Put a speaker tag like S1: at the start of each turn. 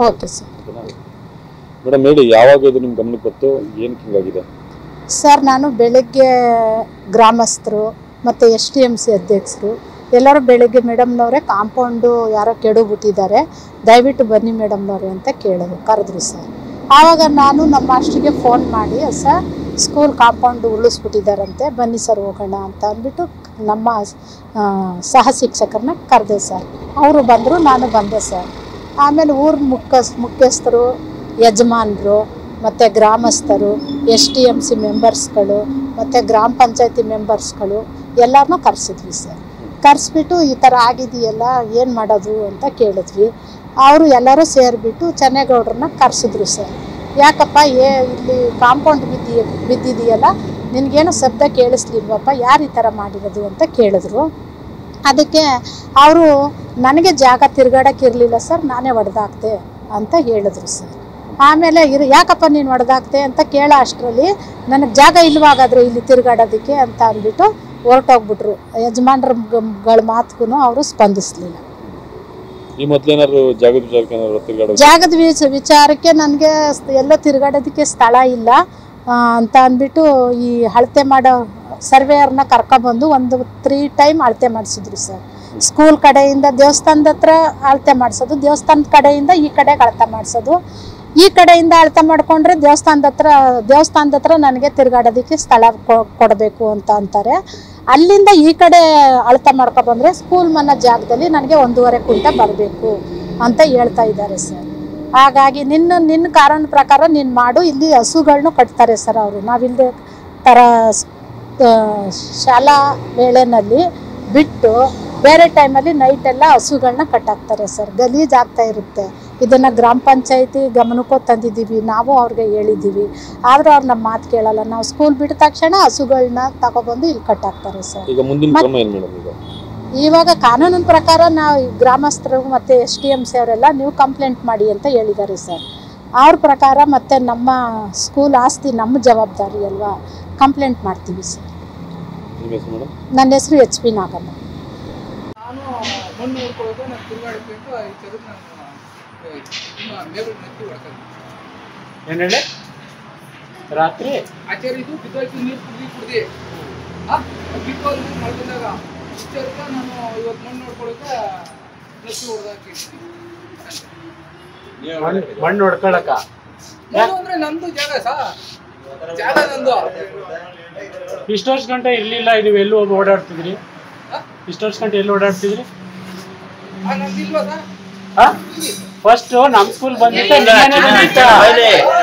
S1: okay sir
S2: madam ಹೇಳಿ ಯಾವಾಗ ಇದು ನಿಮ್ ಗಮನಕ್ಕೆ ಬಂತು ಏನಕ್ಕೆ ಹಿಂಗಾಗಿದೆ
S1: ಸರ್ ನಾನು ಬೆಳಗ್ಗೆ ಗ್ರಾಮಸ್ಥರು ಮತ್ತು ಎಸ್ ಟಿ ಎಮ್ ಸಿ ಅಧ್ಯಕ್ಷರು ಎಲ್ಲರೂ ಬೆಳಗ್ಗೆ ಮೇಡಮ್ನವರೇ ಕಾಂಪೌಂಡು ಯಾರೋ ಕೆಡೋಗ್ಬಿಟ್ಟಿದ್ದಾರೆ ದಯವಿಟ್ಟು ಬನ್ನಿ ಮೇಡಮ್ನವ್ರೆ ಅಂತ ಕೇಳಿದ್ರು ಕರೆದ್ರು ಸರ್ ಆವಾಗ ನಾನು ನಮ್ಮ ಮಾಸ್ಟ್ರಿಗೆ ಫೋನ್ ಮಾಡಿ ಸರ್ ಸ್ಕೂಲ್ ಕಾಂಪೌಂಡ್ ಉರುಳಿಸ್ಬಿಟ್ಟಿದ್ದಾರಂತೆ ಬನ್ನಿ ಸರ್ ಹೋಗೋಣ ಅಂತ ಅಂದ್ಬಿಟ್ಟು ನಮ್ಮ ಆ, ಸಹ ಶಿಕ್ಷಕರನ್ನ ಕರೆದೆ ಸರ್ ಅವರು ಬಂದರು ನಾನು ಬಂದೆ ಸರ್ ಆಮೇಲೆ ಊರ ಮುಖ್ಯಸ್ ಮುಖ್ಯಸ್ಥರು ಯಜಮಾನರು ಮತ್ತು ಗ್ರಾಮಸ್ಥರು ಎಸ್ ಟಿ ಎಮ್ ಸಿ ಮೆಂಬರ್ಸ್ಗಳು ಮತ್ತು ಗ್ರಾಮ ಪಂಚಾಯತಿ ಮೆಂಬರ್ಸ್ಗಳು ಎಲ್ಲರನ್ನೂ ಕರೆಸಿದ್ವಿ ಸರ್ ಕರೆಸ್ಬಿಟ್ಟು ಈ ಥರ ಆಗಿದೆಯಲ್ಲ ಏನು ಮಾಡೋದು ಅಂತ ಕೇಳಿದ್ವಿ ಅವರು ಎಲ್ಲರೂ ಸೇರಿಬಿಟ್ಟು ಚೆನ್ನೇಗೌಡ್ರನ್ನ ಕರೆಸಿದ್ರು ಸರ್ ಯಾಕಪ್ಪ ಏ ಇಲ್ಲಿ ಕಾಂಪೌಂಡ್ ಬಿದ್ದಿ ಬಿದ್ದಿದೆಯಲ್ಲ ನಿನಗೇನು ಶಬ್ದ ಕೇಳಿಸ್ಲಿಲ್ವಪ್ಪ ಯಾರು ಈ ಥರ ಮಾಡಿರೋದು ಅಂತ ಕೇಳಿದ್ರು ಅದಕ್ಕೆ ಅವರು ನನಗೆ ಜಾಗ ತಿರ್ಗಾಡಕ್ಕೆ ಇರಲಿಲ್ಲ ಸರ್ ನಾನೇ ಹೊಡೆದಾಕ್ದೆ ಅಂತ ಹೇಳಿದ್ರು ಸರ್ ಆಮೇಲೆ ಇರು ಯಾಕಪ್ಪ ನೀನು ಹೊಡೆದಾಕ್ದೆ ಅಂತ ಕೇಳೋ ಅಷ್ಟರಲ್ಲಿ ನನಗೆ ಜಾಗ ಇಲ್ವಾಗಾದ್ರೆ ಇಲ್ಲಿ ತಿರ್ಗಾಡೋದಕ್ಕೆ ಅಂತ ಅಂದ್ಬಿಟ್ಟು ಹೊರಟೋಗ್ಬಿಟ್ರು ಯಜಮಾನ್ರಗಳ ಮಾತುಗೂ ಅವರು ಸ್ಪಂದಿಸಲಿಲ್ಲ
S2: ಈ ಮೊದ್ಲೇನಾದ್ರು ಜಾಗದ ವಿಚಾರಕ್ಕೆ ಏನಾದ್ರು ತಿರ್ಗಾಡೋದು
S1: ಜಾಗದ ವಿಚ ವಿಚಾರಕ್ಕೆ ನನಗೆ ಎಲ್ಲೋ ತಿರುಗಾಡೋದಕ್ಕೆ ಸ್ಥಳ ಇಲ್ಲ ಆ, ಅಂತ ಅಂದ್ಬಿಟ್ಟು ಈ ಅಳತೆ ಮಾಡೋ ಸರ್ವೇಯರ್ನ ಕರ್ಕೊಬಂದು ಒಂದು ತ್ರೀ ಟೈಮ್ ಅಳತೆ ಮಾಡಿಸಿದ್ರು ಸರ್ ಸ್ಕೂಲ್ ಕಡೆಯಿಂದ ದೇವಸ್ಥಾನದ ಹತ್ರ ಅಳತೆ ಮಾಡಿಸೋದು ದೇವಸ್ಥಾನದ ಕಡೆಯಿಂದ ಈ ಕಡೆಗೆ ಅಳತೆ ಮಾಡಿಸೋದು ಈ ಕಡೆಯಿಂದ ಅಳತೆ ಮಾಡಿಕೊಂಡ್ರೆ ದೇವಸ್ಥಾನದ ಹತ್ರ ದೇವಸ್ಥಾನದ ಹತ್ರ ನನಗೆ ತಿರುಗಾಡೋದಕ್ಕೆ ಸ್ಥಳ ಕೊ- ಕೊಡಬೇಕು ಅಂತ ಅಂತಾರೆ ಅಲ್ಲಿಂದ ಈ ಕಡೆ ಅಳತೆ ಮಾಡ್ಕೊಬಂದ್ರೆ ಸ್ಕೂಲ್ ಮನ್ನ ಜಾಗದಲ್ಲಿ ನನಗೆ ಒಂದೂವರೆ ಕುಂಟ ಬರಬೇಕು ಅಂತ ಹೇಳ್ತಾ ಇದ್ದಾರೆ ಸರ್ ಹಾಗಾಗಿ ನಿನ್ನ ನಿನ್ನ ಕಾರಣ ಪ್ರಕಾರ ನೀನು ಮಾಡು ಇಲ್ಲಿ ಹಸುಗಳ್ನು ಕಟ್ತಾರೆ ಸರ್ ಅವರು ನಾವಿಲ್ಲದೆ ಥರ ಸ್- ಆ, ಶಾಲಾ ವೇಳೆನಲ್ಲಿ ಬಿಟ್ಟು ಬೇರೆ ಟೈಮಲ್ಲಿ ನೈಟೆಲ್ಲ ಹಸುಗಳನ್ನ ಕಟ್ಟಾಕ್ತಾರೆ ಸರ್ ಗಲೀಜ್ ಆಗ್ತಾ ಇರುತ್ತೆ ಇದನ್ನು ಗ್ರಾಮ ಪಂಚಾಯತಿ ಗಮನಕ್ಕೂ ತಂದಿದ್ದೀವಿ ನಾವು ಅವ್ರಿಗೆ ಹೇಳಿದ್ದೀವಿ ಆದರೂ ಅವ್ರು ನಮ್ಮ ಮಾತು ಕೇಳಲ್ಲ ನಾವು ಸ್ಕೂಲ್ ಬಿಟ್ಟ ತಕ್ಷಣ ಹಸುಗಳನ್ನ ತಗೊಬಂದು ಇಲ್ಲಿ ಕಟ್ಟಾಕ್ತಾರೆ ಸರ್
S2: ಈಗ ಮುಂದಿನ
S1: ಮತ್-
S2: ಕ್ರಮ ಏನ್ ಮೇಡಮ್ ಈಗ
S1: ಇವಾಗ ಕಾನೂನಿನ ಪ್ರಕಾರ ನಾವು ಈ ಗ್ರಾಮಸ್ಥರು ಮತ್ತು ಎಸ್ ಟಿ ಎಮ್ ಸಿ ಅವರೆಲ್ಲ ನೀವು ಕಂಪ್ಲೇಂಟ್ ಮಾಡಿ ಅಂತ ಹೇಳಿದ್ದಾರೆ ಸರ್ ಅವ್ರ ಪ್ರಕಾರ ಮತ್ತು ನಮ್ಮ ಸ್ಕೂಲ್ ಆಸ್ತಿ ನಮ್ಮ ಜವಾಬ್ದಾರಿ ಅಲ್ವಾ ಕಂಪ್ಲೇಂಟ್ ಮಾಡ್ತೀವಿ ಸರ್
S2: ನಿಮ್ಮ ಹೆಸರು ಮೇಡಮ್
S1: ನನ್ನ ಹೆಸರು ಎಚ್ ಪಿ ನಾಗಮ್ಮ
S3: ನಾನು ಮಣ್ಣು ಹುಡ್ಕೊಳ್ಳೋದು ನಾನು ತಿರುಗಾಡಕ್ಕೆ ಅಂತ ಈ ಥರದ್ದು ನಾನು ತುಂಬ ಮೇರು ನೆತ್ತಿ ಹೊಡ್ಕೊಂಡು
S4: ಏನ್ ಹೇಳಿ ರಾತ್ರಿ
S3: ಆಚಾರ್ಯ ಇದು ಬಿದ್ದೋಯ್ತು ನೀರು ಕುಡ್ದು ಕುಡ್ದು ಆ ಬಿಟ್ಟು ಅಲ್ಲಿ ಮಲ್ಕೊಂಡಾಗ ಇಷ್ಟರ್ಕ ನಾನು ಇವತ್ತು ಮಣ್ಣು ನೋಡ್ಕೊಳಕ್ಕೆ ನೆತ್ತಿ ಹೊಡೆದಾಕಿರ್ತೀನಿ
S4: ಮಣ್ಣ್- ಮಣ್ಣು ಹೊಡ್ಕೊಳಕ
S3: ಮಣ್ಣು ಅಂದ್ರೆ ನಂದು ಜಾಗ ಸಾ ಜಾಗ ನಂದು
S4: ಇಷ್ಟು ವರ್ಷ ಗಂಟೆ ಇರ್ಲಿಲ್ಲ ನೀವು ಎಲ್ಲೂ ಹೋಗಿ ಓಡಾಡ್ತಿದ್ರಿ ಇಷ್ಟು ವರ್ಷ ಗಂಟೆ ಎಲ್ಲಿ ಓಡಾಡ್ತಿದ್ರಿ
S3: ಆ ನಂದು ಇಲ್ವಾ ಸಾ
S4: ಫಸ್ಟ್ ನಮ್ ಸ್ಕೂಲ್ ಬಂದಿತ್ತ ನಿಮ್ಮನೆ ಬಂದಿತ್ತ